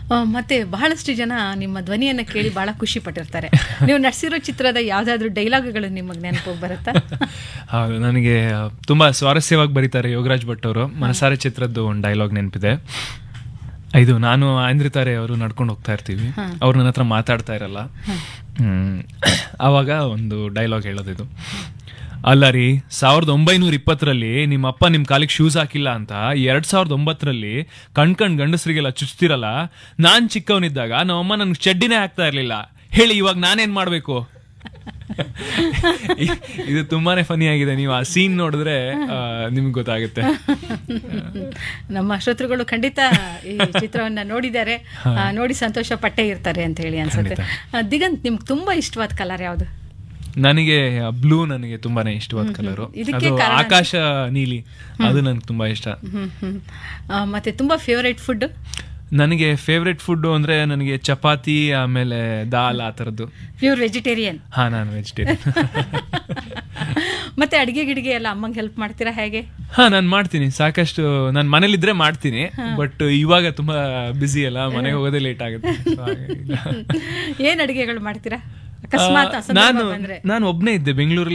ಆ, ಮತ್ತೆ ಬಹಳಷ್ಟು ಜನ ನಿಮ್ಮ ಧ್ವನಿಯನ್ನ ಕೇಳಿ ಬಹಳ ಖುಷಿ ಪಟ್ಟಿರ್ತಾರೆ ನೀವು ನಟಿಸಿರೋ ಚಿತ್ರದ ಯಾವ್ದಾದ್ರು ಡೈಲಾಗ್ಗಳು ನಿಮಗೆ ನೆನಪು ಬರುತ್ತಾ ಹೌದು ನನಗೆ ತುಂಬಾ ಸ್ವಾರಸ್ಯವಾಗಿ ಬರೀತಾರೆ ಯೋಗರಾಜ್ ಭಟ್ ಅವರು ಮನಸಾರೆ ಚಿತ್ರದ್ದು ಒಂದು ಡೈಲಾಗ್ ನೆನಪಿದೆ ಇದು ನಾನು ಆಂದ್ರಿತಾರೆ ಅವರು ನಡ್ಕೊಂಡು ಹೋಗ್ತಾ ಇರ್ತೀವಿ ಅವ್ರು ನನ್ನ ಹತ್ರ ಮಾತಾಡ್ತಾ ಇರಲ್ಲ ಹ್ಮ್. ಆವಾಗ ಒಂದು ಡೈಲಾಗ್ ಹೇಳೋದಿದು ಅಲ್ಲ ರೀ ಸಾವಿರದ ಒಂಬೈನೂರ ಇಪ್ಪತ್ತರಲ್ಲಿ ನಿಮ್ಮ ಅಪ್ಪ ನಿಮ್ಮ ಕಾಲಿಗೆ ಶೂಸ್ ಹಾಕಿಲ್ಲ ಅಂತ ಎರಡ್ ಸಾವಿರದ ಒಂಬತ್ತರಲ್ಲಿ ಕಣ್ ಕಣ್ ಗಂಡಸರಿಗೆಲ್ಲ ಚುಚ್ತಿರಲ್ಲ ನಾನ್ ಚಿಕ್ಕವನಿದ್ದಾಗ ನಮ್ಮಮ್ಮ ನನ್ಗೆ ಚಡ್ಡಿನೇ ಹಾಕ್ತಾ ಇರ್ಲಿಲ್ಲ ಹೇಳಿ ಇವಾಗ ನಾನೇನ್ ಮಾಡ್ಬೇಕು ಇ- ಇದು ತುಂಬಾನೇ ಫನಿ ಆಗಿದೆ ನೀವು ಆ ಸೀನ್ ನೋಡಿದ್ರೆ ನಿಮ್ಗೆ ಗೊತ್ತಾಗುತ್ತೆ ನಮ್ಮ ಶ್ರೋತೃಗಳು ಖಂಡಿತ ಈ ಚಿತ್ರವನ್ನ ನೋಡಿದ್ದಾರೆ ಆ, ನೋಡಿ ಸಂತೋಷ ಪಟ್ಟೆ ಇರ್ತಾರೆ ಅಂತ ಹೇಳಿ ಅನ್ಸುತ್ತೆ ಆ, ದಿಗಂತ್ ನಿಮ್ಗೆ ತುಂಬಾ ಇಷ್ಟವಾದ ಕಲರ್ ಯಾವುದು ನನಗೆ ಬ್ಲೂ ನನಗೆ ತುಂಬಾನೇ ಇಷ್ಟವಾದ ಕಲರು ಇದಕ್ಕೆ ಅದು ಕಾರಣ- ಆಕಾಶ ನೀಲಿ ಅದು ನನಗೆ ತುಂಬಾ ಇಷ್ಟ ಹ್ಮ್ ಹ್ಮ್ ಆ, ಮತ್ತೆ ತುಂಬಾ ಫೇವರೇಟ್ ಫುಡ್ ನನಗೆ ಫೇವ್ರೆಟ್ ಫುಡ್ ಅಂದ್ರೆ ನನಗೆ ಚಪಾತಿ ಆಮೇಲೆ ದಾಲ್ ಆ ಥರದ್ದು ಪ್ಯೂರ್ ವೆಜಿಟೇರಿಯನ್ ಹಾ ನಾನು ವೆಜಿಟೇರಿಯನ್ ಮತ್ತೆ ಅಡಿಗೆ ಗಿಡಿಗೆ ಎಲ್ಲ ಅಮ್ಮಂಗೆ ಹೆಲ್ಪ್ ಮಾಡ್ತೀರಾ ಹೇಗೆ ಹಾ ನಾನು ಮಾಡ್ತೀನಿ ಸಾಕಷ್ಟು ನಾನು ಮನೇಲಿದ್ರೆ ಮಾಡ್ತೀನಿ ಬಟ್ ಇವಾಗ ತುಂಬಾ ಬ್ಯುಸಿ ಅಲ್ಲ ಮನೆಗೆ ಹೋಗೋದೇ ಲೇಟ್ ಆಗುತ್ತೆ So ಹಾಗಾಗಿ- ಏನ್ ಅಡಿಗೆಗಳು ಮಾಡ್ತೀರಾ ಅಕಸ್ಮಾತ್ ಆ ಸಂದರ್ಭ ನಾನು ಬಂದ್ರೆ ನಾನು ಒಬ್ನೇ ಇದ್ದೆ ಬೆಂಗಳೂರಲ್ಲಿ